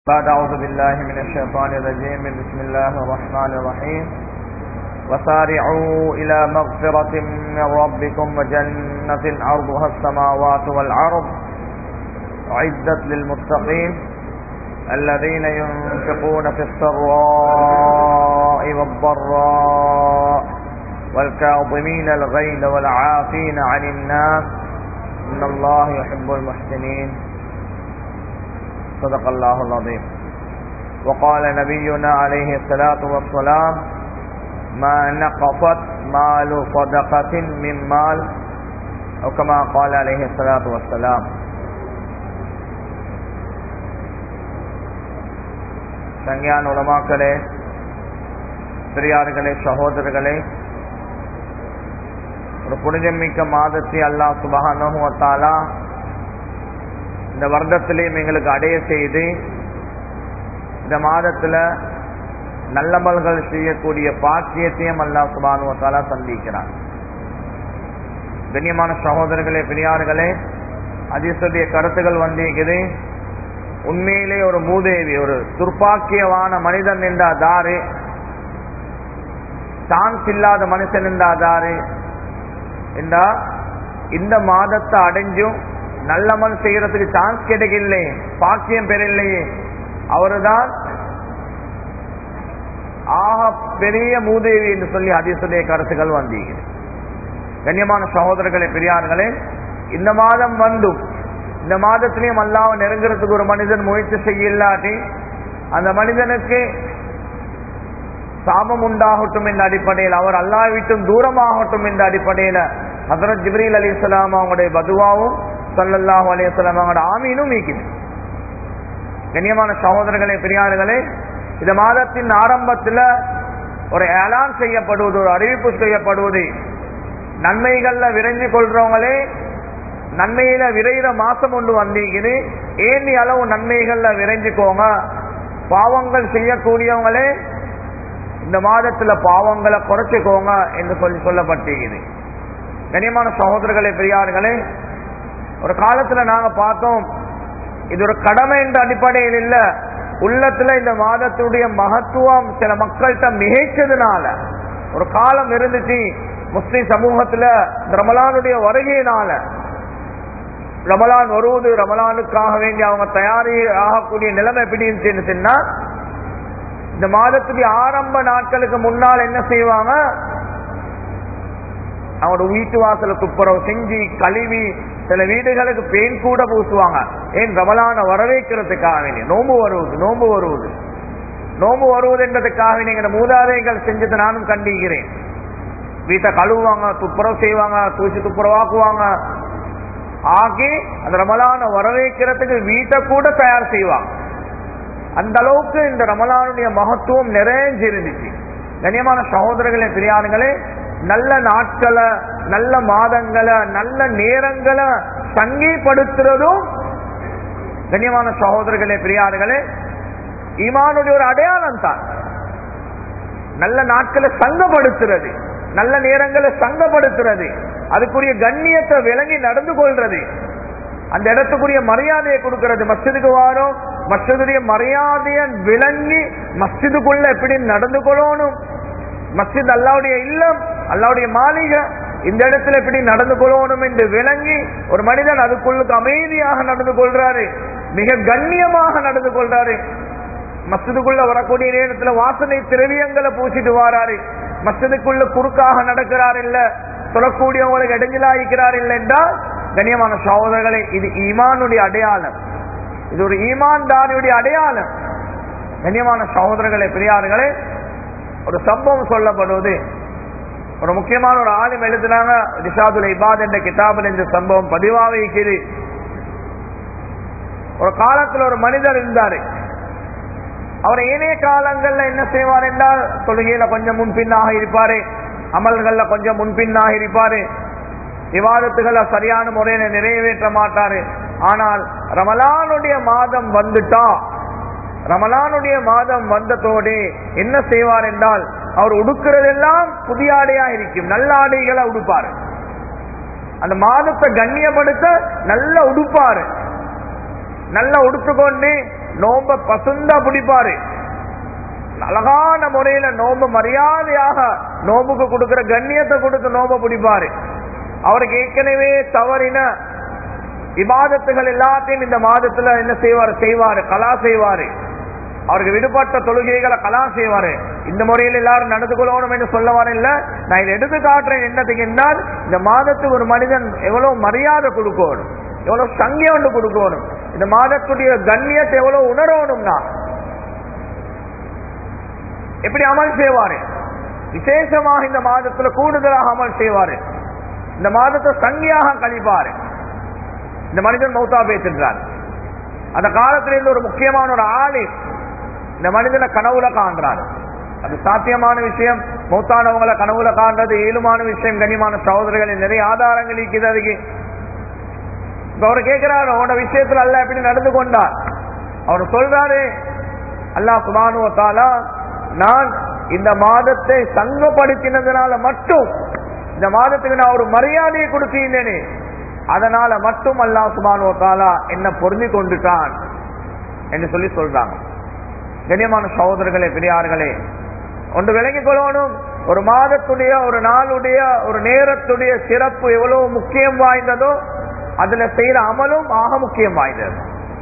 بعد أعوذ بالله من الشيطان الرجيم بسم الله الرحمن الرحيم وسارعوا إلى مغفرة من ربكم وجنة عرضها السماوات والأرض أعدت للمتقين الذين ينفقون في السراء والضراء والكاظمين الغيظ والعافين عن الناس إن الله يحب المحسنين صدق الله العظيم وقال نبينا عليه الصلاة والسلام ما نقصت مال صدقة من مال أو كما قال عليه الصلاة والسلام சங்கியான உலமாக்களே பெரியார்களே சகோதரர்களே ஒரு புனிதமிக்க மாதத்தை அல்லாஹ் சுபகானுவத்தாலா இந்த வருடத்திலையும் எங்களுக்கு அடைய செய்து இந்த மாதத்துல நல்லமல்கள் செய்யக்கூடிய பாக்கியத்தையும் அல்லா சுபானுவத்தாலா சந்திக்கிறார் கண்ணியமான சகோதரர்களே பெரியார்களே அதிசுடைய கருத்துகள் வந்திருக்குது உண்மையிலே ஒரு மூதேவி ஒரு துர்ப்பாக்கியவான மனிதன் என்றாதாரு சான்ஸ் இல்லாத மனுஷன் என்றாதாரு என்றா இந்த மாதத்தை அடைஞ்சும் நல்லமல் செய்யறதுக்கு சான்ஸ் கிடைக்கலையே பாக்கியம் பெறலையே அவருதான் ஆக பெரிய மூதேவி என்று சொல்லி அதிசுடைய கருத்துக்கள் வந்தீங்க கண்ணியமான சகோதரர்களே பெரியார்களே இந்த மாதம் வந்தும் இந்த மாதத்திலையும் அல்லாவை நெருங்குறதுக்கு ஒரு மனிதன் முயற்சி செய்யலாட்டி அந்த மனிதனுக்கு சாபம் உண்டாகட்டும் என்ற அடிப்படையில் அவர் அல்லா விட்டும் தூரமாகட்டும் என்ற அடிப்படையில் ஹசரத் ஜிப்ரீல் அலி இஸ்லாம் அவங்களுடைய பதுவாவும் சல்லல்லாஹு அலையம் அவங்களோட ஆமீனும் நீக்குது கண்ணியமான சகோதரர்களே பெரியார்களே இந்த மாதத்தின் ஆரம்பத்தில் ஒரு ஏலான் செய்யப்படுவது ஒரு அறிவிப்பு செய்யப்படுவது நன்மைகள்ல விரைஞ்சு கொள்றவங்களே நன்மையில விரைகிற மாசம் ஒன்று வந்தீங்கன்னு ஏந்தி அளவு நன்மைகள்ல விரைஞ்சுக்கோங்க பாவங்கள் செய்யக்கூடியவங்களே இந்த மாதத்துல பாவங்களை குறைச்சிக்கோங்க என்று சொல்லி சொல்லப்பட்டிருக்குது கனியமான சகோதரர்களே பெரியார்களே ஒரு காலத்துல நாங்க பார்த்தோம் இது ஒரு கடமை என்ற அடிப்படையில் இல்ல உள்ளத்துல இந்த மாதத்துடைய மகத்துவம் சில மக்கள்கிட்ட மிகைச்சதுனால ஒரு காலம் இருந்துச்சு முஸ்லிம் சமூகத்துல ரமலானுடைய வருகையினால ரமலான் வருவது ரமலானுக்காக வேண்டி அவங்க தயாரி ஆகக்கூடிய நிலைமை எப்படி இருந்துச்சுன்னா இந்த மாதத்துடைய ஆரம்ப நாட்களுக்கு முன்னால் என்ன செய்வாங்க அவங்களோட வீட்டு வாசல துப்புரவு செஞ்சு கழுவி சில வீடுகளுக்கு பெயின் கூட பூசுவாங்க ஏன் ரமலான வரவேற்கிறதுக்காக வேண்டி நோம்பு வருவது நோம்பு வருவது நோம்பு வருவது என்பதற்காக நீங்க மூதாதைகள் செஞ்சதை நானும் கண்டிக்கிறேன் வீட்டை கழுவுவாங்க துப்புரவு செய்வாங்க தூசி துப்புரவாக்குவாங்க ஆகி அந்த ரமலான வரவேற்கிறதுக்கு வீட்டை கூட தயார் செய்வாங்க அந்த அளவுக்கு இந்த ரமலானுடைய மகத்துவம் நிறைஞ்சிருந்துச்சு கண்ணியமான சகோதரர்களே பெரியாருங்களே நல்ல நாட்களை நல்ல மாதங்களை நல்ல நேரங்களை சங்கிப்படுத்துறதும் கண்ணியமான சகோதரர்களே பெரியார்களே ஈமானுடைய ஒரு அடையாளம் தான் நல்ல நாட்களை சங்கப்படுத்துறது நல்ல நேரங்களை சங்கப்படுத்துறது அதுக்குரிய கண்ணியத்தை விளங்கி நடந்து கொள்றது அந்த இடத்துக்குரிய மரியாதையை கொடுக்கிறது மஸ்ஜிதுக்கு வாரம் மஸ்ஜிதுடைய மரியாதையை விளங்கி மஸ்ஜிதுக்குள்ள எப்படி நடந்து கொள்ளணும் மஸ்ஜித் அல்லாவுடைய இல்லம் அல்லாவுடைய மாளிகை இந்த இடத்துல எப்படி நடந்து கொள்ளணும் என்று விளங்கி ஒரு மனிதன் அதுக்குள்ளுக்கு அமைதியாக நடந்து கொள்றாரு மிக கண்ணியமாக நடந்து கொள்றாரு மஸ்ஜிதுக்குள்ள வரக்கூடிய நேரத்தில் வாசனை திரவியங்களை பூசிட்டு வாராரு மஸ்ஜிதுக்குள்ள குறுக்காக நடக்கிறார் இல்ல சொல்லக்கூடியவங்களுக்கு இடைஞ்சலாகிக்கிறார் இல்லை என்றால் கண்ணியமான சகோதரர்களை இது ஈமானுடைய அடையாளம் இது ஒரு ஈமான்தாரியுடைய அடையாளம் கண்ணியமான சகோதரர்களை பெரியார்களே ஒரு சம்பவம் சொல்லப்படுவது ஒரு முக்கியமான ஒரு ஆளும் எழுதினாங்க ரிஷாதுல் இபாத் என்ற கிதாபில் இந்த சம்பவம் பதிவாக இருக்கிறது ஒரு காலத்தில் ஒரு மனிதர் இருந்தாரு அவர் ஏனைய காலங்கள்ல என்ன செய்வார் என்றால் தொழுகையில கொஞ்சம் முன்பின்னாக இருப்பாரு அமல்கள்ல கொஞ்சம் முன்பின்னாக இருப்பாரு விவாதத்துகளை சரியான முறையில நிறைவேற்ற மாட்டாரு ஆனால் ரமலானுடைய மாதம் வந்துட்டா ரமலானுடைய மாதம் வந்ததோடு என்ன செய்வார் என்றால் அவர் உடுக்கிறதெல்லாம் புதிய ஆடையா இருக்கும் நல்ல ஆடைகளை உடுப்பாரு அந்த மாதத்தை கண்ணியப்படுத்த நல்ல உடுப்பாரு நல்லா உடுத்துக்கொண்டு நோம்ப பசுந்தா பிடிப்பாரு அழகான முறையில நோம்பு மரியாதையாக நோம்புக்கு கொடுக்கிற கண்ணியத்தை கொடுத்து நோம்ப பிடிப்பாரு அவருக்கு ஏற்கனவே தவறின இபாதத்துகள் எல்லாத்தையும் இந்த மாதத்துல என்ன செய்வாரு செய்வாரு கலா செய்வாரு அவருக்கு விடுபட்ட தொழுகைகளை கலா செய்வாரு இந்த முறையில் எல்லாரும் நடந்து கொள்ளணும் என்று சொல்ல வரல நான் இதை எடுத்து காட்டுறேன் என்னத்துக்கு என்றால் இந்த மாதத்துக்கு ஒரு மனிதன் எவ்வளவு மரியாதை கொடுக்கணும் எவ்வளவு சங்கியம் ஒன்று கொடுக்கணும் இந்த மாதத்துடைய கண்ணியத்தை எவ்வளவு உணரணும்னா எப்படி அமல் செய்வாரு விசேஷமாக இந்த மாதத்துல கூடுதலாக அமல் செய்வாரு இந்த மாதத்தை சங்கியாக கழிப்பாரு இந்த மனிதன் மௌத்தா பேசுகிறார் அந்த காலத்துல இருந்து ஒரு முக்கியமான ஒரு ஆளு இந்த மனிதனை கனவுல காண்றாரு அது சாத்தியமான விஷயம் மௌத்தானவங்களை கனவுல காண்றது ஏழுமான விஷயம் கனிமான சகோதரர்கள் நிறைய ஆதாரங்கள் இருக்குது அதுக்கு இப்ப அவர் கேட்கிறாரு உன்னோட விஷயத்துல அல்ல எப்படி நடந்து கொண்டார் அவர் சொல்றாரு அல்லாஹ் சுபானுவத்தாலா நான் இந்த மாதத்தை சங்கப்படுத்தினதுனால மட்டும் இந்த மாதத்துக்கு நான் ஒரு மரியாதையை கொடுத்தீங்கன்னு அதனால மட்டும் அல்லா சுபானுவத்தாலா என்ன பொருந்தி கொண்டுட்டான் என்று சொல்லி சொல்றாங்க கண்ணியமான சகோதரர்களே பெரியார்களே ஒன்று விளங்கிக் கொள்ளணும் ஒரு மாதத்துடைய ஒரு நாளுடைய ஒரு நேரத்துடைய சிறப்பு எவ்வளவு முக்கியம் வாய்ந்ததோ அதுல செய்யற அமலும் ஆக முக்கியம் வாய்ந்தது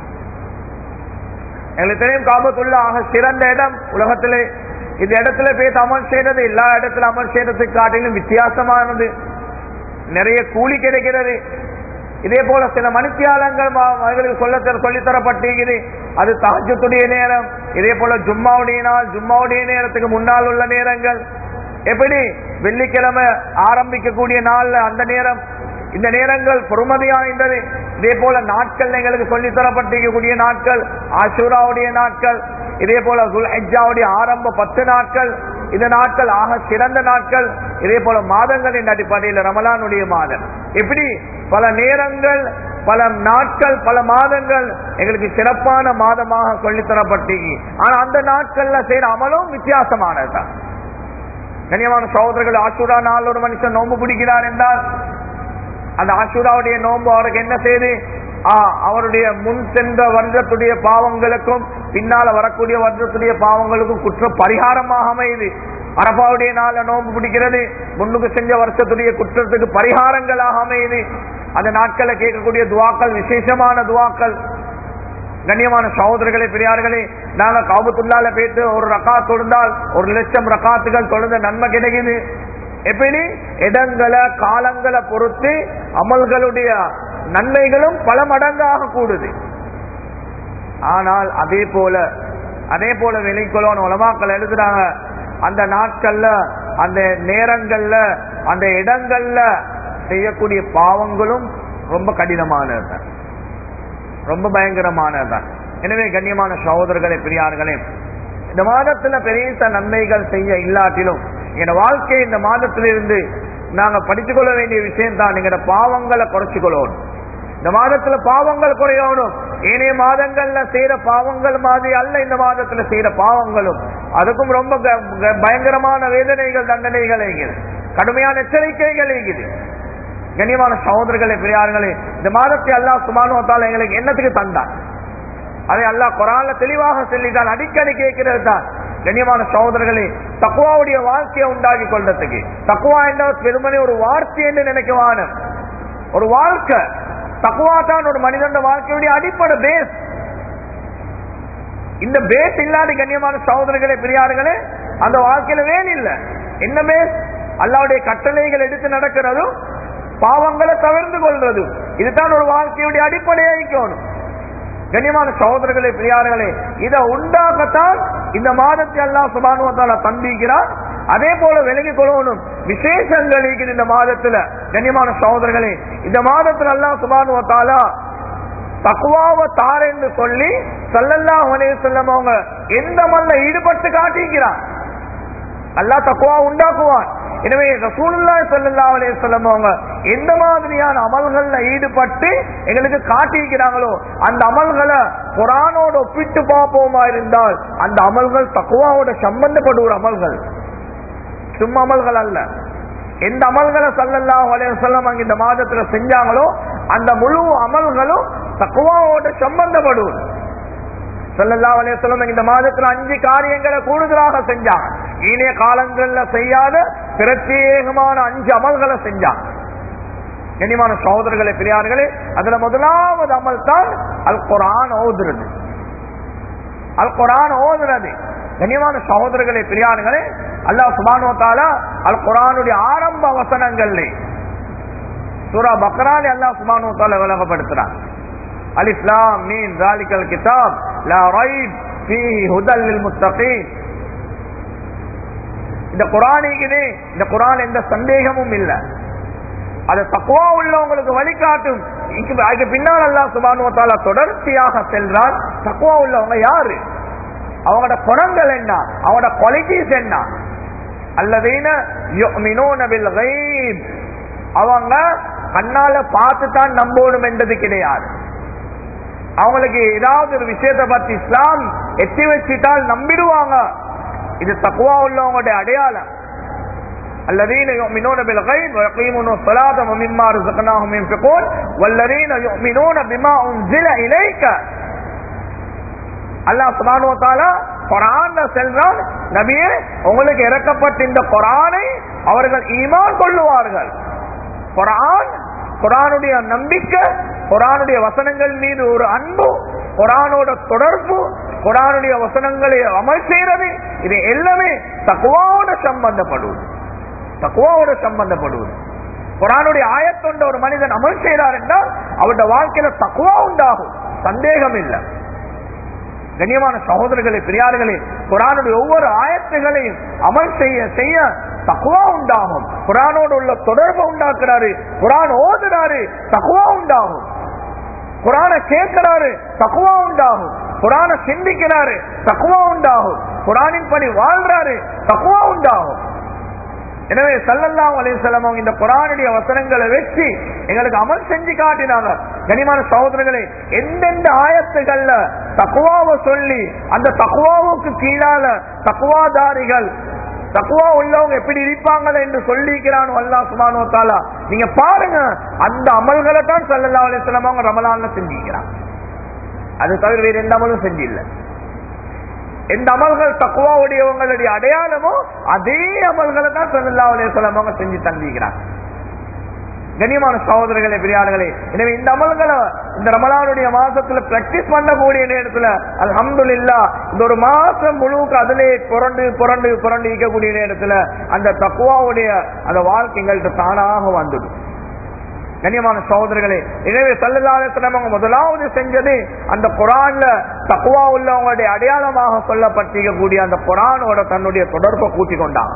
எங்களுக்கு தெரியும் காபத்துள்ள ஆக சிறந்த இடம் உலகத்திலே இந்த இடத்துல போய் அமல் செய்யறது எல்லா இடத்துல அமல் செய்யறதுக்கு காட்டிலும் வித்தியாசமானது நிறைய கூலி கிடைக்கிறது இதே போல சில மனுத்தியாலங்கள் அவர்களுக்கு சொல்ல சொல்லித்தரப்பட்டிருக்குது அது தகஜத்துடைய நேரம் இதே போல ஜும்மாவுடைய நாள் ஜும்மாவுடைய நேரத்துக்கு முன்னால் உள்ள நேரங்கள் எப்படி வெள்ளிக்கிழமை ஆரம்பிக்கக்கூடிய நாள்ல அந்த நேரம் இந்த நேரங்கள் பொறுமதியாய்ந்தது இதே போல நாட்கள் எங்களுக்கு சொல்லித்தரப்பட்டிருக்கக்கூடிய நாட்கள் ஆஷூராவுடைய நாட்கள் இதே போல துல்ஹஜாவுடைய ஆரம்ப பத்து நாட்கள் இந்த நாட்கள் ஆக சிறந்த நாட்கள் இதே போல மாதங்களின் அடிப்படையில் ரமலானுடைய மாதம் இப்படி பல நேரங்கள் பல நாட்கள் பல மாதங்கள் எங்களுக்கு சிறப்பான மாதமாக சொல்லித்தரப்பட்டீங்க ஆனா அந்த நாட்கள்ல செய்யற அமலும் வித்தியாசமானதுதான் கண்ணியமான சகோதரர்கள் ஆசூரா நாள் ஒரு மனுஷன் நோன்பு பிடிக்கிறார் என்றால் அந்த ஆசூராவுடைய நோன்பு அவருக்கு என்ன செய்து அவருடைய முன் சென்ற வருடத்துடைய பாவங்களுக்கும் பின்னால வரக்கூடிய வருடத்துடைய பாவங்களுக்கும் குற்ற பரிகாரமாக அமையுது அரபாவுடைய நாள நோன்பு பிடிக்கிறது முன்னுக்கு செஞ்ச வருஷத்துடைய குற்றத்துக்கு பரிகாரங்களாக அமையுது அந்த நாட்களை கேட்கக்கூடிய துவாக்கள் விசேஷமான துவாக்கள் கண்ணியமான சகோதரர்களே பெரியார்களே நாங்க காபத்துள்ளால போயிட்டு ஒரு ரக்கா தொழுந்தால் ஒரு லட்சம் ரக்காத்துகள் தொழுந்த நன்மை கிடைக்குது எப்படி இடங்களை காலங்களை பொறுத்து அமல்களுடைய நன்மைகளும் பல மடங்காக கூடுது ஆனால் அதே போல அதே போல வெளிக்கொள்ளணும் உலமாக்கள் எழுதுறாங்க அந்த நாட்கள்ல அந்த நேரங்கள்ல அந்த இடங்கள்ல செய்யக்கூடிய பாவங்களும் ரொம்ப கடினமானது ரொம்ப பயங்கரமானதுதான் எனவே கண்ணியமான சகோதரர்களே பெரியார்களே இந்த மாதத்துல பெரிய நன்மைகள் செய்ய இல்லாட்டிலும் எங்க வாழ்க்கை இந்த மாதத்திலிருந்து நாங்க படித்துக் கொள்ள வேண்டிய விஷயம் தான் நீங்க பாவங்களை குறைச்சு கொள்ளணும் இந்த மாதத்துல பாவங்கள் குறையணும் ஏனைய மாதங்கள்ல செய்யற பாவங்கள் மாதிரி அல்ல இந்த மாதத்துல செய்யற பாவங்களும் அதுக்கும் ரொம்ப பயங்கரமான வேதனைகள் தண்டனைகள் இருக்குது கடுமையான எச்சரிக்கைகள் இருக்குது கண்ணியமான சகோதரர்களே பெரியார்களே இந்த மாதத்தை அல்லா சுமானுவத்தால் எங்களுக்கு என்னத்துக்கு தந்தான் அதை அல்லா குரான்ல தெளிவாக சொல்லித்தான் அடிக்கடி கேட்கிறது தான் கண்ணியமான சகோதரர்களே தக்குவாவுடைய வாழ்க்கையை உண்டாக்கி கொள்றதுக்கு தக்குவா என்ற பெருமனை ஒரு வார்த்தை என்று நினைக்குவான ஒரு வாழ்க்கை தக்குவா தான் ஒரு மனிதன் வாழ்க்கையுடைய அடிப்படை பேஸ் இந்த பேஸ் இல்லாத கண்ணியமான சகோதரர்களே பெரியார்களே அந்த வாழ்க்கையில வேலை இல்லை என்ன பேஸ் அல்லாவுடைய கட்டளைகள் எடுத்து நடக்கிறதும் பாவங்களை தவிர்த்து கொள்றதும் இதுதான் ஒரு வாழ்க்கையுடைய அடிப்படையாக்கணும் கண்ணியமான சகோதரர்களே பெரியார்களே இதை உண்டாக்கத்தான் இந்த மாதத்தை அல்லா சுபானுவத்தால தந்திக்கிறார் அதே போல விலகிக் கொள்ளணும் விசேஷங்கள் இருக்குது இந்த மாதத்துல கண்ணியமான சகோதரர்களே இந்த மாதத்துல அல்லா சுபானுவத்தாலா தக்குவாவை தாரென்று சொல்லி சல்லல்லா அவனே செல்லம் அவங்க எந்த மல்ல ஈடுபட்டு காட்டிக்கிறான் அல்லா தக்குவா உண்டாக்குவான் எனவே ரசூலுல்லா சல்லா அலே சொல்லம் அவங்க எந்த மாதிரியான அமல்கள்ல ஈடுபட்டு எங்களுக்கு காட்டிக்கிறாங்களோ அந்த அமல்களை குரானோட ஒப்பிட்டு பார்ப்போமா இருந்தால் அந்த அமல்கள் தக்குவாவோட சம்பந்தப்படுகிற அமல்கள் சும்மா அமல்கள் அல்ல எந்த அமல்களை சல்லல்லா அலே சொல்லம் அங்க இந்த மாதத்துல செஞ்சாங்களோ அந்த முழு அமல்களும் தக்குவாவோட சம்பந்தப்படுவது ஸல்லல்லாஹு அலைஹி வஸல்லம் இந்த மாதத்துல அஞ்சு காரியங்களை கூடுதலாக செஞ்சாங்க இனிய காலங்கள்ல செய்யாத பிரத்யேகமான அஞ்சு அமல்களை செஞ்சாங்க கண்ணியமான சகோதரர்களே பெரியார்களே அதுல முதலாவது அமல் தான் அல் குரான் ஓதுறது அல் குரான் ஓதுறது கண்ணியமான சகோதரர்களே பெரியார்களே அல்லாஹ் சுபானோ தாலா அல் குரானுடைய ஆரம்ப வசனங்கள்ல சூரா பக்ராலி அல்லாஹ் சுபானோ தாலா விளங்கப்படுத்துறான் அலிஸ்லாம் மீன் ஜாலிகல் கிதாப் லா ரைப் ஃபீஹி ஹுதல் லில் முத்தகீன் இந்த குரானிக்குது இந்த குரான் எந்த சந்தேகமும் இல்லை அது தக்குவா உள்ளவங்களுக்கு வழிகாட்டும் இதுக்கு அதுக்கு பின்னால் அல்லா சுபானுவத்தால தொடர்ச்சியாக சென்றால் தக்குவா உள்ளவங்க யாரு அவங்களோட குணங்கள் என்ன அவங்களோட குவாலிட்டிஸ் என்ன அல்லதீன யுமினூன பில் கைப் அவங்க கண்ணால பார்த்து தான் நம்பணும் என்பது கிடையாது அவங்களுக்கு ஏதாவது ஒரு விஷயத்தை பத்தி இஸ்லாம் எத்தி வச்சிட்டால் நம்பிடுவாங்க இது தக்குவா உள்ளவங்களுடைய அடையாளம் الذين يؤمنون بالغيب ويقيمون الصلاة ومما رزقناهم ينفقون والذين يؤمنون بما أنزل إليك அல்லாஹ் சுபானோ தாலா குரான்ல செல்றான் நபியே உங்களுக்கு இறக்கப்பட்ட இந்த குரானை அவர்கள் ஈமான் கொள்ளுவார்கள் குரான் குரானுடைய நம்பிக்கை குரானுடைய வசனங்கள் மீது ஒரு அன்பு குரானோட தொடர்பு குரானுடைய வசனங்களை அமல் செய்யறது இது எல்லாமே தக்குவாவோட சம்பந்தப்படுவது தக்குவாவோட சம்பந்தப்படுவது குரானுடைய ஆயத்தொண்ட ஒரு மனிதன் அமல் செய்கிறார் என்றால் அவருடைய வாழ்க்கையில தக்குவா உண்டாகும் சந்தேகம் இல்லை கண்ணியமான சகோதரர்களே பெரியார்களே குரானுடைய ஒவ்வொரு ஆயத்துகளையும் அமல் செய்ய செய்ய தக்குவா உண்டாகும் குரானோடு உள்ள தொடர்பு உண்டாக்குறாரு குரான் ஓதுறாரு தக்குவா உண்டாகும் குரான கேட்கிறாரு தக்குவா உண்டாகும் குரான சிந்திக்கிறாரு தக்குவா உண்டாகும் குரானின் படி வாழ்றாரு தக்குவா உண்டாகும் எனவே சல்லல்லாஹு அலைஹி வஸல்லம் அவங்க இந்த குரானுடைய வசனங்களை வச்சு எங்களுக்கு அமல் செஞ்சு காட்டினாங்க கனிமான சகோதரர்களே எந்தெந்த ஆயத்துகள்ல தக்குவாவை சொல்லி அந்த தக்குவாவுக்கு கீழால தக்குவாதாரிகள் தக்குவா உள்ளவங்க எப்படி இருப்பாங்க என்று சொல்லிக்கிறான் அல்லா சுமானோ தாலா நீங்க பாருங்க அந்த அமல்களை தான் சல்லல்லா அலிஸ்லாம் அவங்க ரமலான்ல செஞ்சிக்கிறாங்க அது தவிர வேற எந்த அமலும் செஞ்சில்லை எந்த அமல்கள் தக்குவாவுடையவங்களுடைய அடையாளமோ அதே அமல்களை தான் சல்லல்லா அலிஸ்லாம் அவங்க செஞ்சு தந்திக்கிறாங்க கண்ணியமான சகோதரர்களே பெரியார்களே எனவே இந்த அமல்களை இந்த ரமலானுடைய மாசத்துல பிராக்டிஸ் பண்ணக்கூடிய நேரத்துல அல்ஹம்துலில்லா இந்த ஒரு மாசம் முழுக்க அதிலே புரண்டு புரண்டு புரண்டு இருக்கக்கூடிய நேரத்துல அந்த தக்குவாவுடைய அந்த வாழ்க்கை எங்கள்கிட்ட தானாக வந்துடும் கண்ணியமான சகோதரர்களே எனவே சல்லல்லாஹு அவங்க முதலாவது செஞ்சது அந்த குரான்ல தக்குவா உள்ளவங்களுடைய அடையாளமாக சொல்லப்பட்டிருக்கக்கூடிய அந்த குரானோட தன்னுடைய தொடர்பை கூட்டி கொண்டாங்க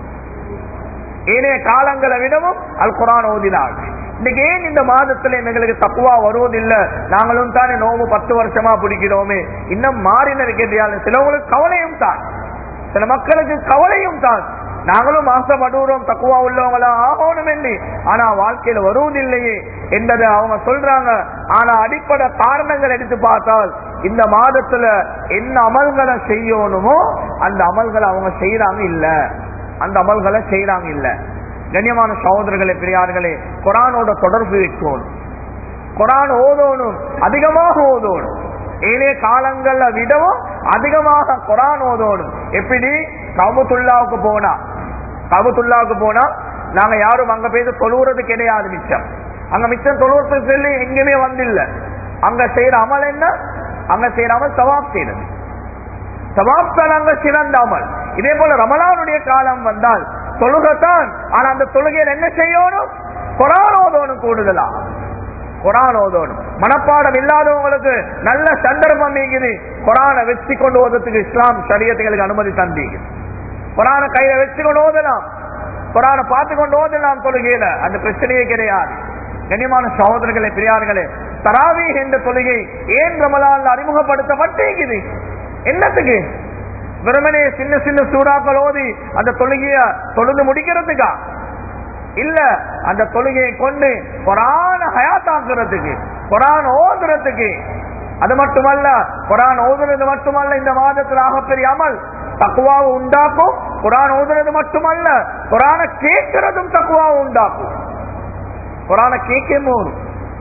ஏனைய காலங்களை விடவும் அல் குரான் ஓதினார் இன்னைக்கு ஏன் இந்த மாதத்துல எங்களுக்கு தப்புவா வருவதில்லை நாங்களும் தானே நோம்பு பத்து வருஷமா பிடிக்கிறோமே இன்னும் மாறின இருக்கிறது சிலவங்களுக்கு கவலையும் தான் சில மக்களுக்கு கவலையும் தான் நாங்களும் ஆசைப்படுகிறோம் தக்குவா உள்ளவங்களா ஆகணும் என்று ஆனா வாழ்க்கையில வருவதில்லையே என்பதை அவங்க சொல்றாங்க ஆனா அடிப்படை காரணங்கள் எடுத்து பார்த்தால் இந்த மாதத்துல என்ன அமல்களை செய்யணுமோ அந்த அமல்களை அவங்க செய்யறாங்க இல்ல அந்த அமல்களை செய்யறாங்க இல்ல கண்ணியமான சகோதரர்களே பெரியார்களே குரானோட தொடர்பு வைக்கணும் குரான் ஓதோணும் அதிகமாக ஓதோணும் ஏனே காலங்கள்ல விடவும் அதிகமாக குரான் ஓதோணும் எப்படி கவுத்துல்லாவுக்கு போனா கவுத்துல்லாவுக்கு போனா நாங்க யாரும் அங்க போய் தொழுவுறது கிடையாது மிச்சம் அங்க மிச்சம் தொழுவுறதுக்கு சொல்லி எங்கேயுமே வந்தில்ல அங்க செய்யற அமல் என்ன அங்க செய்யற அமல் சவாப் செய்யறது சவாப்தான் அங்க சிறந்த அமல் இதே போல ரமலானுடைய காலம் வந்தால் தொழுகத்தான் ஆனா அந்த தொழுகையில் என்ன செய்யணும் குரான் ஓதோணும் கூடுதலா குரான் ஓதோணும் மனப்பாடம் இல்லாதவங்களுக்கு நல்ல சந்தர்ப்பம் இருக்குது குரானை வச்சு கொண்டு ஓதத்துக்கு இஸ்லாம் சரியத்துகளுக்கு அனுமதி தந்தீங்க குரானை கையில வச்சு கொண்டு ஓதலாம் குரானை பார்த்து கொண்டு ஓதலாம் தொழுகையில அந்த பிரச்சனையே கிடையாது கண்ணியமான சகோதரர்களே பெரியார்களே தராவி என்ற தொழுகை ஏன் ரமலான் அறிமுகப்படுத்தப்பட்டிருக்குது என்னத்துக்கு வெறுமனே சின்ன சின்ன சூறாக்கள் ஓதி அந்த தொழுகைய தொழுது முடிக்கிறதுக்கா இல்ல அந்த தொழுகையை கொண்டு குரான ஹயாத்தாக்குறதுக்கு குரான் ஓதுறதுக்கு அது மட்டுமல்ல குரான் ஓதுறது மட்டுமல்ல இந்த மாதத்தில் ஆகப்பெரிய அமல் தக்குவாவை உண்டாக்கும் குரான் ஓதுறது மட்டுமல்ல குரான கேட்கிறதும் தக்குவாவை உண்டாக்கும் குரான கேட்கும் போது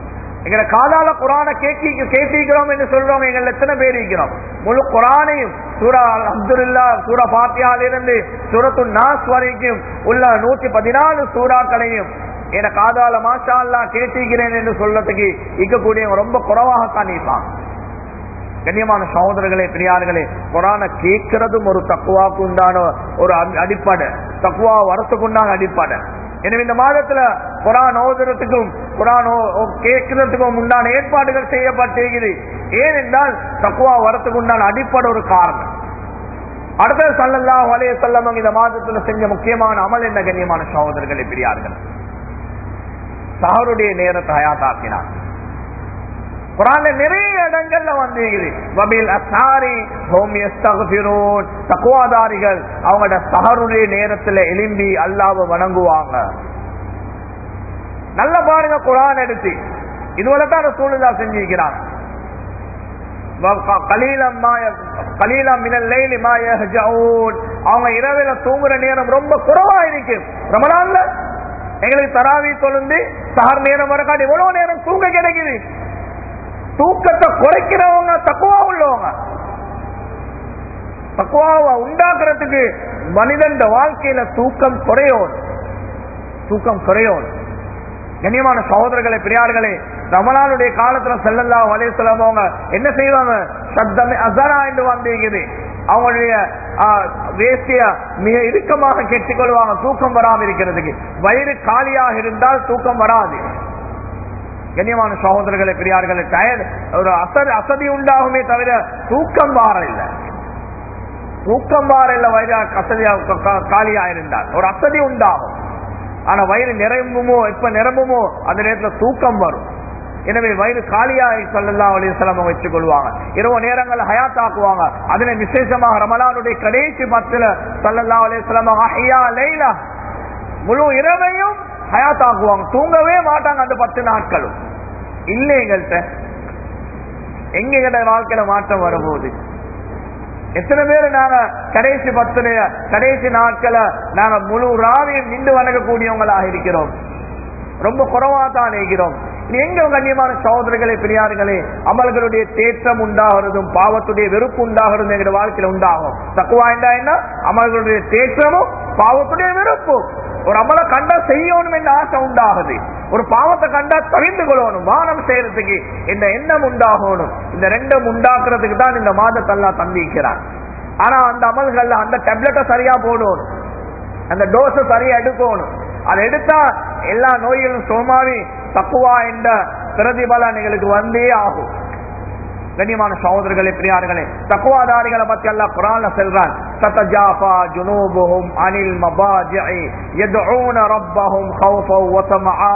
எங்களை காதால குரான கேட்கி கேட்டிருக்கிறோம் என்று சொல்றவங்க எங்கள் எத்தனை பேர் இருக்கிறோம் முழு குரானையும் சூரா அப்துல்லா சூரா பாத்தியால இருந்து சூரத்து நாஸ் வரைக்கும் உள்ள நூத்தி பதினாலு சூறாக்களையும் என காதால மாஷா அல்லா கேட்டிருக்கிறேன் என்று சொல்றதுக்கு இருக்கக்கூடியவங்க ரொம்ப குறைவாகத்தான் இருப்பாங்க கண்ணியமான சகோதரர்களே பெரியார்களே குரான கேட்கிறதும் ஒரு தக்குவாக்கு உண்டான ஒரு அடி- அடிப்படை தக்குவா வரத்துக்கு உண்டான அடிப்படை எனவே இந்த மாதத்துல குரான் ஓதுறதுக்கும் குரான் ஓ- ஓ- கேட்கிறதுக்கும் உண்டான ஏற்பாடுகள் செய்யப்பட்டிருக்கிறது ஏனென்றால் தக்குவா வரத்துக்கு உண்டான அடிப்படை ஒரு காரணம் அடுத்தது சல்லல்லாஹு அலைஹி வஸல்லம் இந்த மாதத்துல செஞ்ச முக்கியமான அமல் என்ன கண்ணியமான சகோதரர்களே பெரியார்கள் சஹருடைய நேரத்தை ஹயாத்தாக்கினார் குரான்ல நிறைய இடங்கள்ல வந்து வபில் அசாரி ஹோம் யஸ்தக்ஃபிரூன் தக்வாதாரிகள் அவங்களோட சஹருடைய நேரத்துல எலும்பி அல்லாஹ்வை வணங்குவாங்க நல்ல பாருங்க குரான் எடுத்து இதுவரை தான் சூழ்நிலை செஞ்சிருக்கிறாங்க கலீலம் மா- கலீலம் மினல் லைலி மா யஹ்ஜஊன். அவங்க இரவில தூங்குற நேரம் ரொம்ப குறைவா இருக்கு ரமலான்ல எங்களுக்கு தராவி தொழுந்து சஹர் நேரம் வரக்காட்டி எவ்வளவு நேரம் தூங்க கிடைக்குது தூக்கத்தை குறைக்கிறவங்க தக்குவா உள்ளவங்க தக்குவாவை உண்டாக்குறதுக்கு மனிதன் வாழ்க்கையில தூக்கம் குறையோம் தூக்கம் குறையோம் கண்ணியமான சகோதரர்களே பெரியார்களே ரமலானுடைய காலத்துல செல்லல்லா வலையத்துல அவங்க என்ன செய்வாங்க சத்தமே அசரா என்று வந்திருக்குது அவங்களுடைய ஆ, வேஷ்டிய மிக இறுக்கமாக கெட்டிக் கொள்வாங்க தூக்கம் வராம இருக்கிறதுக்கு வயிறு காலியாக இருந்தால் தூக்கம் வராது கண்ணியமான சகோதரர்களே பெரியார்களே டயர் ஒரு அசதி அசதி உண்டாகுமே தவிர தூக்கம் வார இல்லை தூக்கம் வார இல்லை வயிறு அசதியா க- க- காலியா இருந்தால் ஒரு அசதி உண்டாகும் ஆனா வயிறு நிரம்புமோ எப்ப நிரம்புமோ அந்த நேரத்துல தூக்கம் வரும் எனவே வயிறு காலியாகி சல்லல்லா அலிஸ்லாம் வச்சுக் கொள்வாங்க இரவு நேரங்கள் ஹயாத்தாக்குவாங்க அதுல விசேஷமாக ரமலானுடைய கடைசி பத்துல சல்லல்லா அலிஸ்லாம் அஹ்யா லைலா முழு இரவையும் ஹயாத்தாக்குவாங்க தூங்கவே மாட்டாங்க அந்த பத்து நாட்களும் இல்ல எங்கள்கிட்ட எங்க எங்கட வாழ்க்கையில மாற்றம் வரும்போது எத்தனை பேர் நாங்க கடைசி பத்துல கடைசி நாட்கள நாங்க முழு ராவையும் நின்று வணங்கக்கூடியவங்களாக இருக்கிறோம் ரொம்ப குறைவா தான் இருக்கிறோம் இது எங்க கண்ணியமான சகோதரர்களே பெரியார்களே அமல்களுடைய தேற்றம் உண்டாகிறதும் பாவத்துடைய வெறுப்பு உண்டாகிறதும் எங்க வாழ்க்கையில உண்டாகும் தக்குவா என்றா என்ன அமல்களுடைய தேற்றமும் பாவத்துடைய வெறுப்பும் ஒரு அமலை கண்டா செய்யணும் என்ற ஆசை உண்டாகுது ஒரு பாவத்தை கண்டா தவிர்த்து கொள்ளணும் வானம் செய்யறதுக்கு இந்த எண்ணம் உண்டாகணும் இந்த ரெண்டும் உண்டாக்குறதுக்கு தான் இந்த மாதத்தெல்லாம் தந்திக்கிறான் ஆனா அந்த அமல்கள்ல அந்த டேப்லெட்டை சரியா போடணும் அந்த டோஸ சரியா எடுக்கணும் அதை எடுத்தா எல்லா நோய்களும் சோமாவி தக்குவா என்ற பிரதிபலன் எங்களுக்கு வந்தே ஆகும் கண்ணியமான சகோதரர்களே பிரியார்களே தக்குவாதாரிகளை பத்தி எல்லாம் குரான்ல செல்றான் சத்தஜாஃபா ஜுனூபுஹும் அனில் மபாஜிஇ யதுஊன ரப்பஹும் ஹௌஃபன் வ தமஆ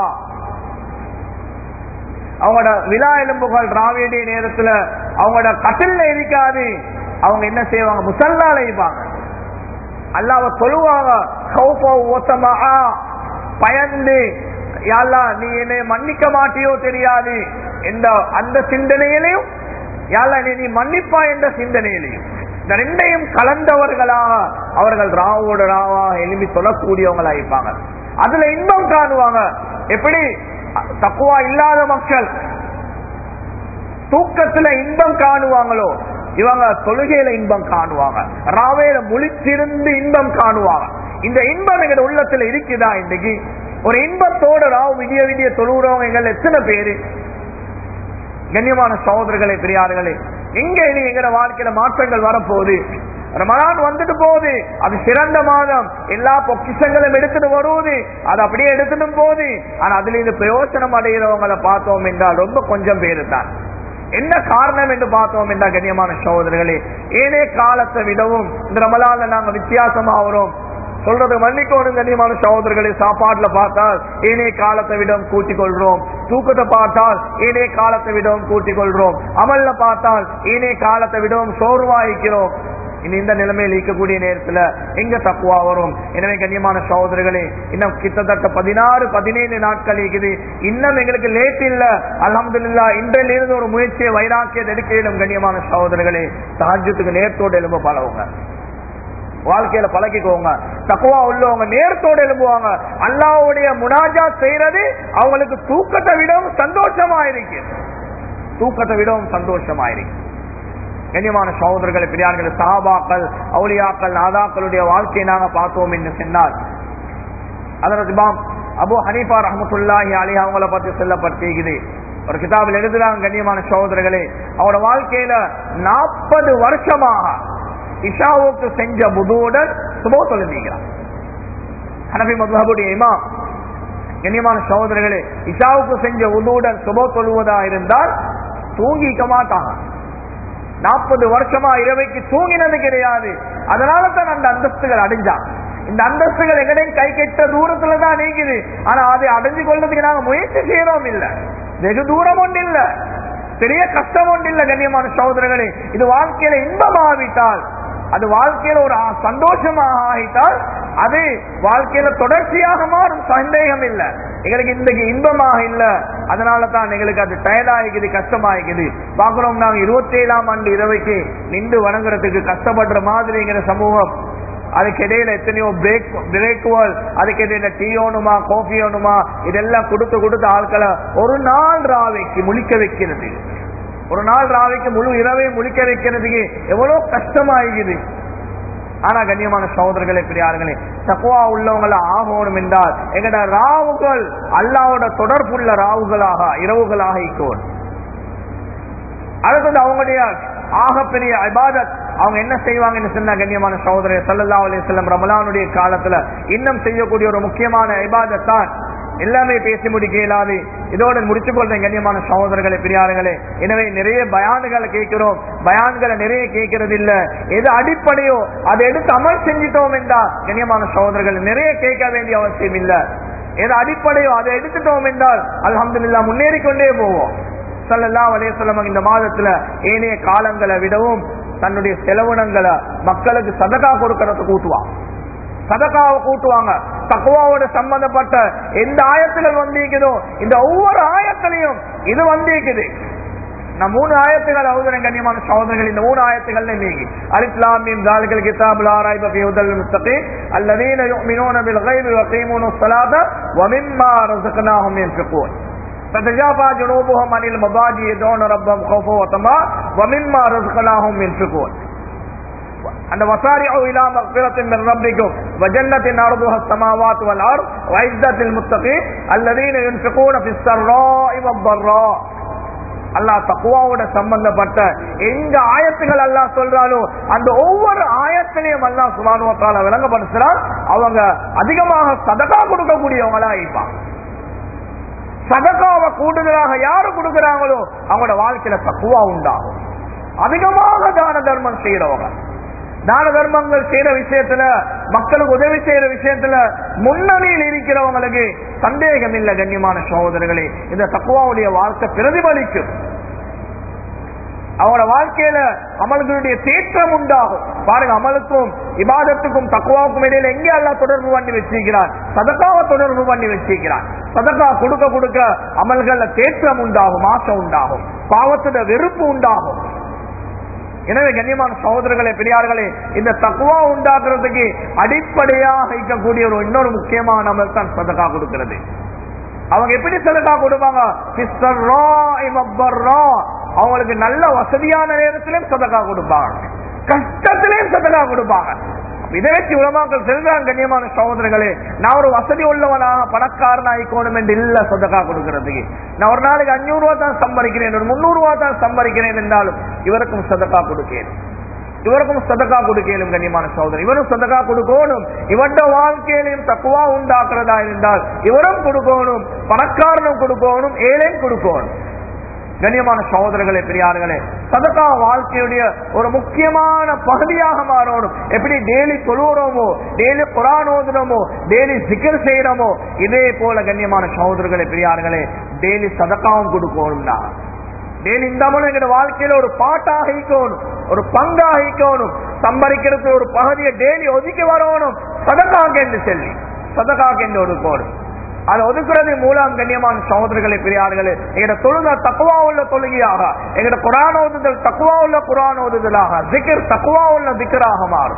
அவங்களோட விழா எலும்புகள் ராவேடிய நேரத்துல அவங்களோட கட்டில்ல இருக்காது அவங்க என்ன செய்வாங்க முசல்லால இருப்பாங்க அல்லாவ சொல்லுவாங்க ஹௌஃபன் வ தமஆ பயந்து யாழ்லா நீ என்னை மன்னிக்க மாட்டியோ தெரியாது என்ற அந்த சிந்தனையிலையும் யாழ்லா நீ நீ மன்னிப்பா என்ற சிந்தனையிலையும் இந்த ரெண்டையும் கலந்தவர்களாக அவர்கள் ராவோட ராவா எழுப்பி சொல்லக்கூடியவங்களா இருப்பாங்க அதுல இன்பம் காணுவாங்க எப்படி தக்குவா இல்லாத மக்கள் தூக்கத்துல இன்பம் காணுவாங்களோ இவங்க தொழுகையில இன்பம் காணுவாங்க ராவேல முழிச்சிருந்து இன்பம் காணுவாங்க இந்த இன்பம் எங்க உள்ளத்துல இருக்குதா இன்னைக்கு ஒரு இன்பத்தோட ராவ் விடிய விடிய தொழுகிறவங்க எங்கள் எத்தனை பேரு கண்ணியமான சகோதரர்களே பெரியார்களே எங்க இனி எங்கட வாழ்க்கையில மாற்றங்கள் வரப்போகுது ரமலான் வந்துட்டு போகுது அது சிறந்த மாதம் எல்லா பொக்கிஷங்களும் எடுத்துட்டு வருவது அது அப்படியே எடுத்துட்டு போகுது ஆனா அதுல இருந்து பிரயோஜனம் அடைகிறவங்களை பார்த்தோம் என்றால் ரொம்ப கொஞ்சம் பேரு தான் என்ன காரணம் என்று பார்த்தோம் என்றால் கண்ணியமான சகோதரர்களே ஏனே காலத்தை விடவும் இந்த ரமலான்ல நாங்க வித்தியாசமா வரோம் சொல்றது மன்னிக்கோடும் கண்ணியமான சகோதரர்களை சாப்பாட்டுல பார்த்தால் ஏனே காலத்தை விடவும் கூட்டிக் கொள்றோம் தூக்கத்தை பார்த்தால் ஏனே காலத்தை விடவும் கூட்டிக் கொள்றோம் அமல்ல பார்த்தால் ஏனே காலத்தை விடவும் சோர்வாயிக்கிறோம் இனி இந்த நிலைமையில் இருக்கக்கூடிய நேரத்துல எங்க தக்குவா வரும் எனவே கண்ணியமான சகோதரர்களே இன்னும் கிட்டத்தட்ட பதினாறு பதினேழு நாட்கள் இருக்குது இன்னும் எங்களுக்கு லேட் இல்ல அலமதுல்லா இன்றில் இருந்து ஒரு முயற்சியை வைராக்கியத்தை எடுக்க இயலும் கண்ணியமான சகோதரர்களே தாஜ்யத்துக்கு நேரத்தோடு எழும்ப பழவுங்க வாழ்க்கையில பழகிக்கோங்க தக்குவா உள்ளவங்க நேரத்தோட எழும்புவாங்க அல்லாவுடைய முனாஜா செய்யறது அவங்களுக்கு தூக்கத்தை விடவும் சந்தோஷமா இருக்கு தூக்கத்தை விடவும் சந்தோஷமா இருக்கு கண்ணியமான சகோதரர்களை பெரியார்கள் சஹாபாக்கள் அவுலியாக்கள் நாதாக்களுடைய வாழ்க்கையை நாங்க பார்த்தோம் என்று சொன்னால் அதற்கு இமாம் அபு ஹனீஃபா ரஹமத்துல்லாஹி அலி அவங்கள பத்தி சொல்லப்பட்டிருக்குது ஒரு கிதாபில் எழுதுறாங்க கண்ணியமான சகோதரர்களே அவரோட வாழ்க்கையில நாற்பது வருஷமாக இஷாவுக்கு செஞ்ச புதுவுடன் சுபோ தொழுந்தீங்கிறான் ஹனபி மதுஹபுடைய இமாம் கண்ணியமான சகோதரர்களே இஷாவுக்கு செஞ்ச உதுவுடன் சுபோ தொழுவதா இருந்தால் தூங்கிக்க மாட்டாங்க நாற்பது வருஷமா இரவைக்கு தூங்கினது கிடையாது அதனால தான் அந்த அந்தஸ்துகள் அடைஞ்சான் இந்த அந்தஸ்துகள் எங்கடையும் கை கெட்ட தூரத்துல தான் நீங்குது ஆனா அதை அடைஞ்சு கொள்றதுக்கு நாங்க முயற்சி செய்யறோம் இல்ல வெகு தூரம் ஒன்று இல்ல பெரிய கஷ்டம் ஒன்று இல்ல கண்ணியமான சகோதரர்களே இது வாழ்க்கையில இன்பமாவிட்டால் அது வாழ்க்கையில ஒரு ஆ- சந்தோஷமாக ஆகிட்டால் அது வாழ்க்கையில தொடர்ச்சியாக மாறும் சந்தேகம் இல்ல எங்களுக்கு இன்றைக்கு இன்பமாக இல்ல அதனால தான் எங்களுக்கு அது டயர்டாகிக்குது கஷ்டமாகிக்குது பாக்குறோம் நாங்க இருபத்தி ஏழாம் ஆண்டு இரவைக்கு நின்று வணங்குறதுக்கு கஷ்டப்படுற மாதிரிங்கிற சமூகம் அதுக்கு இடையில எத்தனையோ பிரேக் பிரேக்குவல் அதுக்கு இடையில டீ ஓணுமா காஃபி ஓணுமா இதெல்லாம் கொடுத்து கொடுத்து ஆட்களை ஒரு நாள் ராவைக்கு முழிக்க வைக்கிறது ஒரு நாள் ராவைக்கு முழு இரவை முழிக்க வைக்கிறதுக்கு எவ்வளவு கஷ்டமாகுது ஆனா கண்ணியமான சகோதரர்களே பெரியார்களே தக்குவா உள்ளவங்கள ஆகணும் என்றால் எங்கட ராவுகள் அல்லாவோட தொடர்புள்ள ராவுகளாக இரவுகளாக இருக்கணும் அடுத்தது அவங்களுடைய ஆகப்பெரிய இபாதத் அவங்க என்ன செய்வாங்கன்னு சொன்ன கண்ணியமான சகோதரர் சல்லல்லா அலிஸ்லம் ரமலானுடைய காலத்துல இன்னும் செய்யக்கூடிய ஒரு முக்கியமான இபாதத் தான் எல்லாமே பேசி முடிக்க இயலாது இதோட முடித்துக் கொள்றேன் கண்ணியமான சகோதரர்களே பெரியார்களே எனவே நிறைய பயான்களை கேட்கிறோம் பயான்களை நிறைய கேட்கறது இல்ல எது அடிப்படையோ அதை எடுத்து அமல் செஞ்சிட்டோம் என்றா கண்ணியமான சகோதரர்கள் நிறைய கேட்க வேண்டிய அவசியம் இல்ல எது அடிப்படையோ அதை எடுத்துட்டோம் என்றால் அல்ஹம்துலில்லாஹ் முன்னேறி கொண்டே போவோம் ஸல்லல்லாஹு அலைஹி வஸல்லம் இந்த மாதத்துல ஏனைய காலங்களை விடவும் தன்னுடைய செலவினங்களை மக்களுக்கு சதகா கொடுக்கறத கூட்டுவான் சதகாவை கூட்டுவாங்க தக்குவாவோட சம்பந்தப்பட்ட எந்த ஆயத்துகள் வந்திருக்குதோ இந்த ஒவ்வொரு ஆயத்திலையும் இது வந்திருக்குது நான் மூணு ஆயத்துகள் அவதரன் கண்ணியமான சகோதரர்கள் இந்த மூணு ஆயத்துகள் நீங்கி அலிஸ்லாமின் தாலிகள் கிதாபுல் ஆராய்ப في هدى المستقيم الذين يؤمنون بالغيب ويقيمون الصلاة ومما رزقناهم ينفقون فتجافى جنوبهم عن المضاجع يدعون ربهم خوفا وطمعا ومما رزقناهم ينفقون அந்த வசாரிஉ இலா மக்ஃபிரத்தின் மின் ரப்பிக்கும் வஜன்னத்தின் அர்துஹ السماوات والارض وعزة المتقين الذين ينفقون في السراء والضراء அல்லாஹ் தக்குவாவோட சம்பந்தப்பட்ட எங்க ஆயத்துகள் அல்லாஹ் சொல்றாலோ அந்த ஒவ்வொரு ஆயத்திலையும் அல்லாஹ் சுபானுவத்தால விளங்கப்படுத்துறான் அவங்க அதிகமாக சதகா கொடுக்கக்கூடியவங்களா இருப்பாங்க சதகாவை கூடுதலாக யாரு கொடுக்கறாங்களோ அவங்களோட வாழ்க்கையில தக்குவா உண்டாகும் அதிகமாக தான தர்மம் செய்யறவங்க தான தர்மங்கள் செய்யற விஷயத்துல மக்களுக்கு உதவி செய்யற விஷயத்துல முன்னணியில் இருக்கிறவங்களுக்கு சந்தேகம் இல்ல கண்ணியமான சகோதரர்களே இந்த தக்குவாவுடைய வாழ்க்கை பிரதிபலிக்கும் அவங்களோட வாழ்க்கையில அமல்களுடைய தேற்றம் உண்டாகும் பாருங்க அமலுக்கும் இபாதத்துக்கும் தக்குவாவுக்கும் இடையில எங்கே எல்லாம் தொடர்பு பண்ணி வச்சிருக்கிறார் சதக்காவை தொடர்பு பண்ணி வச்சிருக்கிறார் சதக்கா கொடுக்க கொடுக்க அமல்கள்ல தேற்றம் உண்டாகும் ஆசை உண்டாகும் பாவத்துல வெறுப்பு உண்டாகும் எனவே கண்ணியமான சகோதரர்களே பெரியார்களே இந்த தக்குவா உண்டாக்குறதுக்கு அடிப்படையாக இருக்கக்கூடிய ஒரு இன்னொரு முக்கியமான அமல் தான் சதக்கா கொடுக்கிறது அவங்க எப்படி சதக்கா கொடுப்பாங்க சிஸ்டர்ரா, இமப்பர்ரா. அவங்களுக்கு நல்ல வசதியான நேரத்திலும் சதக்கா கொடுப்பாங்க கஷ்டத்திலையும் சதக்கா கொடுப்பாங்க இதை வச்சு உலமாக்கள் செல்றாங்க கண்ணியமான சகோதரர்களே நான் ஒரு வசதி உள்ளவனா பணக்காரனா ஆயிக்கணும் என்று இல்ல சதக்கா கொடுக்கறதுக்கு நான் ஒரு நாளைக்கு அஞ்சூறு ரூபா தான் சம்பாதிக்கிறேன் ஒரு முன்னூறு ரூபா தான் சம்பாதிக்கிறேன் என்றாலும் இவருக்கும் சதக்கா கொடுக்கிறேன் இவருக்கும் சதக்கா கொடுக்கலும் கண்ணியமான சகோதரர் இவரும் சதக்கா கொடுக்கணும் இவருடைய வாழ்க்கையிலையும் தக்குவா உண்டாக்குறதா இருந்தால் இவரும் கொடுக்கணும் பணக்காரனும் கொடுக்கணும் ஏழையும் கொடுக்கணும் கண்ணியமான சகோதரர்களே பெரியார்களே சதகா வாழ்க்கையுடைய ஒரு முக்கியமான பகுதியாக மாறணும் எப்படி டெய்லி தொழுகிறோமோ டெய்லி குரான் ஓதுறோமோ டெய்லி சிக்கல் செய்யறோமோ இதே போல கண்ணியமான சகோதரர்களே பெரியார்களே டெய்லி சதக்காவும் கொடுக்கணும்னா டெய்லி இந்த மூலம் எங்க வாழ்க்கையில ஒரு பாட்டாக ஈக்கணும் ஒரு பங்காக ஈக்கணும் சம்பரிக்கிறது ஒரு பகுதியை டெய்லி ஒதுக்கி வரணும் சதக்காக என்று சொல்லி சதக்காக என்று ஒதுக்கணும் அதை ஒதுக்குறது மூலம் கண்ணியமான சகோதரர்களை பெரியார்களே எங்கட தொழுத தக்குவா உள்ள தொழுகையாக எங்கட குரான் ஓதுதல் தக்குவா உள்ள குரான் ஓதுதலாக திக்கர் தக்குவா உள்ள திக்கராக மாறும்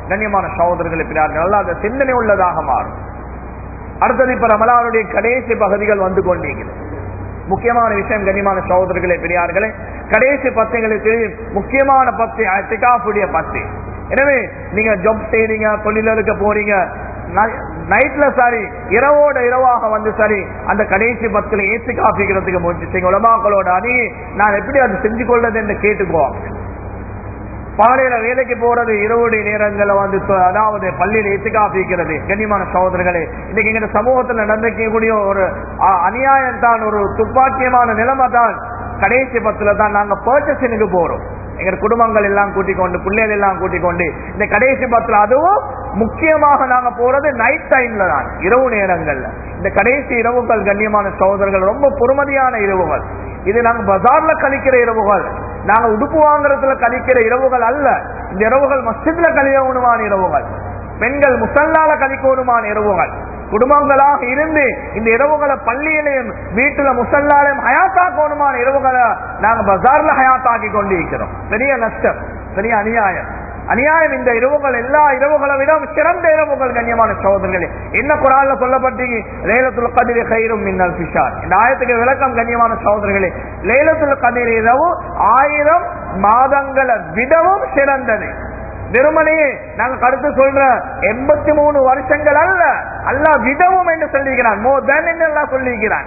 கண்ணியமான சகோதரர்களை பிறார்கள் நல்லா அந்த சிந்தனை உள்ளதாக மாறும் அடுத்தது இப்ப ரமலானுடைய கடைசி பகுதிகள் வந்து கொண்டிருக்கிறது முக்கியமான விஷயம் கண்ணியமான சகோதரர்களே பெரியார்களே கடைசி பத்துங்களுக்கு முக்கியமான பத்து திகாஃபுடைய பத்து எனவே நீங்க ஜாப் செய்றீங்க தொழிலுக்கு போறீங்க நைட்ல சரி இரவோட இரவாக வந்து சரி அந்த கடைசி பத்துல ஏத்து காப்பிக்கிறதுக்கு முயற்சி செய்யுங்க உலமாக்களோட அணி நான் எப்படி அதை செஞ்சு கொள்றது என்று கேட்டுக்குவோம் பாலையில வேலைக்கு போறது இரவுடைய நேரங்கள்ல வந்து தொ- அதாவது பள்ளியில எத்துக்காப்பிக்கிறது கண்ணியமான சகோதரர்களே இன்னைக்கு எங்க சமூகத்தில் நடந்திருக்கக்கூடிய ஒரு அ- அநியாயம் தான் ஒரு துப்பாக்கியமான நிலைமை தான் கடைசி பத்துல தான் நாங்க பர்ச்சேசிங்க்கு போறோம் எங்க குடும்பங்கள் எல்லாம் கூட்டிக் கொண்டு பிள்ளைகள் எல்லாம் கூட்டிக் கொண்டு இந்த கடைசி பத்துல அதுவும் முக்கியமாக நாங்க போறது நைட் டைம்ல தான் இரவு நேரங்கள்ல இந்த கடைசி இரவுகள் கண்ணியமான சகோதரர்கள் ரொம்ப பொறுமதியான இரவுகள் இது நாங்க பஜார்ல கழிக்கிற இரவுகள் நாங்க உடுப்பு வாங்குறதுல கழிக்கிற இரவுகள் அல்ல இந்த இரவுகள் மஸ்ஜித்ல கழியணுமான இரவுகள் பெண்கள் முசல்லால கழிக்கணுமான இரவுகள் குடும்பங்களாக இருந்து இந்த இரவுகளை பள்ளியிலையும் வீட்டுல முசல்லாலையும் ஹயாத்தாக்கணுமான இரவுகளை நாங்க பஜார்ல ஹயாத்தாக்கி கொண்டிருக்கிறோம் பெரிய நஷ்டம் பெரிய அநியாயம் அநியாயம் இந்த இரவுகள் எல்லா இரவுகளை விட சிறந்த இரவுகள் கண்ணியமான சகோதரர்களே என்ன குரான்ல சொல்லப்பட்டீங்க லேலத்துல கதிர கயிறும் மின்னல் பிஷார் இந்த ஆயத்துக்கு விளக்கம் கண்ணியமான சகோதரர்களே லேலத்துல கதிர இரவு ஆயிரம் மாதங்களை விடவும் சிறந்தது வெறுமனையே நாங்க கருத்து சொல்ற எண்பத்தி மூணு வருஷங்கள் அல்ல அல்லாஹ் விடவும் என்று சொல்லிக்கிறான் மோர் தென் என்று எல்லாம் சொல்லிக்கிறான்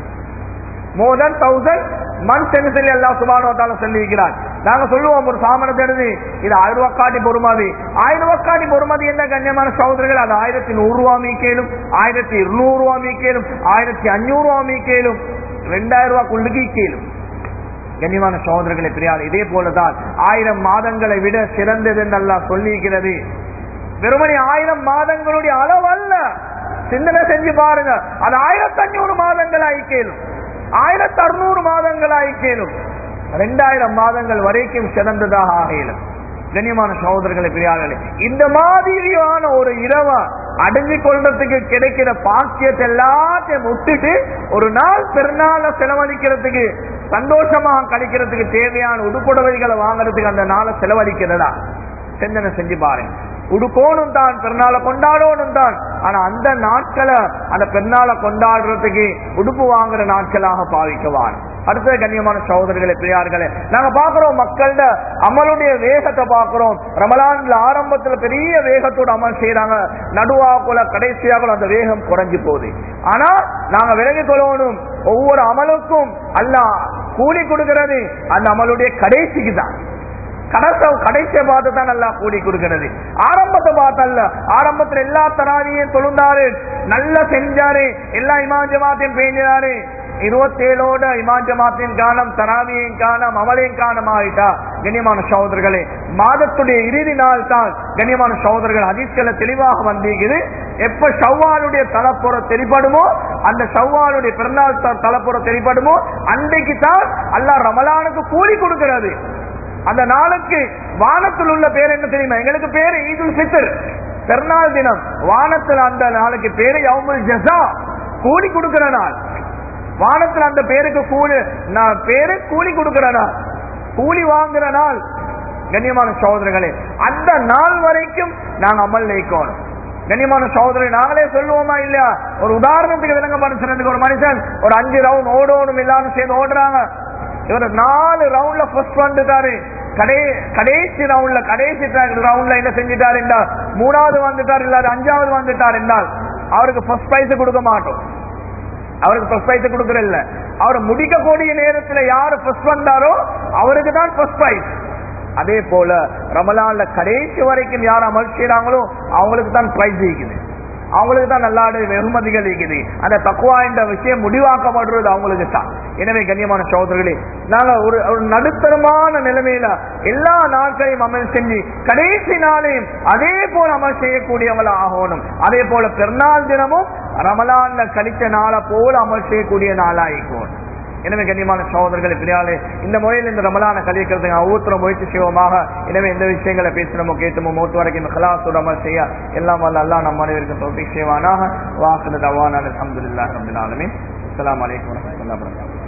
மோர் தென் தௌசண்ட் மந்த்ஸ் என்று சொல்லி அல்லா சுபானோட்டால சொல்லியிருக்கிறான் நாங்க சொல்லுவோம் ஒரு சாமனத்தை எழுதி இது ஆயிரம் ரூபாய் காட்டி பொறுமதி ஆயிரம் ரூபாய் காட்டி பொறுமதி என்ன கண்ணியமான சகோதரர்கள் அது ஆயிரத்தி நூறு ரூபா மீக்கேலும் ஆயிரத்தி இருநூறு ரூபா மீக்கேலும் ஆயிரத்தி அஞ்சூறு ரூபா மீக்கேலும் ரெண்டாயிரம் ரூபாய் குள்ளுக்கு கேளும் கண்ணியமான சகோதரர்களை பிரியாது இதே போலதான் ஆயிரம் மாதங்களை விட சிறந்தது என்று அல்லாஹ் சொல்லியிருக்கிறது வெறுமனே ஆயிரம் மாதங்களுடைய அளவு அல்ல சிந்தனை செஞ்சு பாருங்க அது ஆயிரத்தி அஞ்சூறு மாதங்கள் ஆயிக்கேலும் ஆயிரத்தி அறுநூறு மாதங்கள் ஆயிக்கேலும் ரெண்டாயிரம் மாதங்கள் வரைக்கும் சிறந்ததாக ஆகையிலும் கண்ணியமான சகோதரர்களை பிரியார்களே இந்த மாதிரியான ஒரு இரவ அடைஞ்சு கொள்றதுக்கு கிடைக்கிற பாக்கியத்தை எல்லாத்தையும் விட்டுட்டு ஒரு நாள் பெருநாள செலவழிக்கிறதுக்கு சந்தோஷமாக கழிக்கிறதுக்கு தேவையான உடுப்புடவைகளை வாங்குறதுக்கு அந்த நாளை செலவழிக்கிறதா சிந்தனை செஞ்சு பாருங்க உடுக்கோணும் தான் பெருநாளை கொண்டாடணும் தான் ஆனா அந்த நாட்களை அந்த பெருநாளை கொண்டாடுறதுக்கு உடுப்பு வாங்குற நாட்களாக பாவிக்குவார் அடுத்தது கண்ணியமான சகோதரர்களே பிரியார்களே நாங்க பாக்குறோம் மக்கள்கிட்ட அமலுடைய வேகத்தை பாக்குறோம் ரமலான்ல ஆரம்பத்துல பெரிய வேகத்தோட அமல் செய்யறாங்க நடுவாக்குல கடைசியாக அந்த வேகம் குறைஞ்சு போகுது ஆனா நாங்க விலகி கொள்ளணும் ஒவ்வொரு அமலுக்கும் அல்லாஹ் கூலி கொடுக்கிறது அந்த அமலுடைய கடைசிக்கு தான் கடைச கடைசியை பார்த்து தான் நல்லா கூடி கொடுக்கிறது ஆரம்பத்தை பார்த்தல்ல ஆரம்பத்துல எல்லா தராவியும் தொழுந்தாரு நல்லா செஞ்சாரு எல்லா இமாம் ஜமாத்தையும் பேஞ்சாரு இருபத்தேழோட இமாம் ஜமாத்தின் காலம் தராவியின் காலம் அமலையும் காலம் ஆயிட்டா கண்ணியமான சகோதரர்களே மாதத்துடைய இறுதி நாள் தான் கண்ணியமான சகோதரர்கள் அதிர்ஷ்களை தெளிவாக வந்திருக்குது எப்ப ஷவ்வாலுடைய தலைப்புற தெரிபடுமோ அந்த ஷவ்வாலுடைய பிறநாள் த- தலைப்புற தெரிபடுமோ அன்றைக்கு தான் அல்லாஹ் ரமலானுக்கு கூலி கொடுக்கிறது அந்த நாளுக்கு வானத்தில் உள்ள பேர் என்ன தெரியுமா எங்களுக்கு பேரு ஈதுல் ஃபித்ர் பெருநாள் தினம் வானத்தில் அந்த நாளுக்கு பேரு யவுமுல் ஜஸா கூலி கொடுக்கிற நாள் வானத்தில் அந்த பேருக்கு கூலி நான் பேரு கூலி கொடுக்கிற நாள் கூலி வாங்குற நாள் கண்ணியமான சகோதரர்களே அந்த நாள் வரைக்கும் நாங்க அமல் வைக்கணும் கண்ணியமான சகோதரர் நாங்களே சொல்லுவோமா இல்லையா ஒரு உதாரணத்துக்கு விளங்க மனுஷனுக்கு ஒரு மனுஷன் ஒரு அஞ்சு ரவுண்ட் ஓடணும் எல்லாரும் சேர்ந்து ஓடுறாங்க இவர் நாலு ரவுண்ட்ல ஃபர்ஸ்ட் வந்துட்டாரு கடை கடைசி ரவுண்ட்ல கடைசி ரவுண்ட்ல என்ன செஞ்சுட்டாரு என்றால் மூணாவது வந்துட்டார் இல்லாத அஞ்சாவது வந்துட்டார் என்றால் அவருக்கு ஃபர்ஸ்ட் பிரைஸ் கொடுக்க மாட்டோம் அவருக்கு ஃபர்ஸ்ட் பிரைஸ் கொடுக்கறதில்ல அவர் முடிக்கக்கூடிய நேரத்துல யாரு ஃபர்ஸ்ட் வந்தாரோ அவருக்கு தான் ஃபர்ஸ்ட் பிரைஸ் அதே போல ரமலான்ல கடைசி வரைக்கும் யார் அமல் செய்யறாங்களோ அவங்களுக்கு தான் பிரைஸ் இருக்குது அவங்களுக்கு தான் நல்லாடு வெகுமதிகள் இருக்குது அந்த தக்குவா என்ற விஷயம் முடிவாக்கப்படுறது அவங்களுக்கு தான் எனவே கண்ணியமான சகோதரர்களே நாங்க ஒரு ஒரு நடுத்தரமான நிலைமையில எல்லா நாட்களையும் அமல் செஞ்சு கடைசி நாளையும் அதே போல அமல் செய்யக்கூடியவங்கள ஆகணும் அதே போல பெருநாள் தினமும் ரமலான்ல கழிச்ச நாளை போல அமல் செய்யக்கூடிய நாளாயிக்கணும் எனவே கண்ணியமான சகோதரர்களை பிரியாலே இந்த முறையில் இந்த ரமலான கழிக்கிறதுக்கு ஒவ்வொருத்தரும் முயற்சி செய்வோமாக எனவே எந்த விஷயங்களை பேசணுமோ கேட்டுமோ மூத்து வரைக்கும் கலாசுட அமல் செய்ய எல்லாம் வல்ல அல்லா நம் அனைவருக்கும் தோப்பி செய்வானாக வாக்குறது அவான அலமதுல்லா ரபின் ஆலமின் அஸ்லாம் வலைக்கம் வரமத்துல்லா வரகாத்து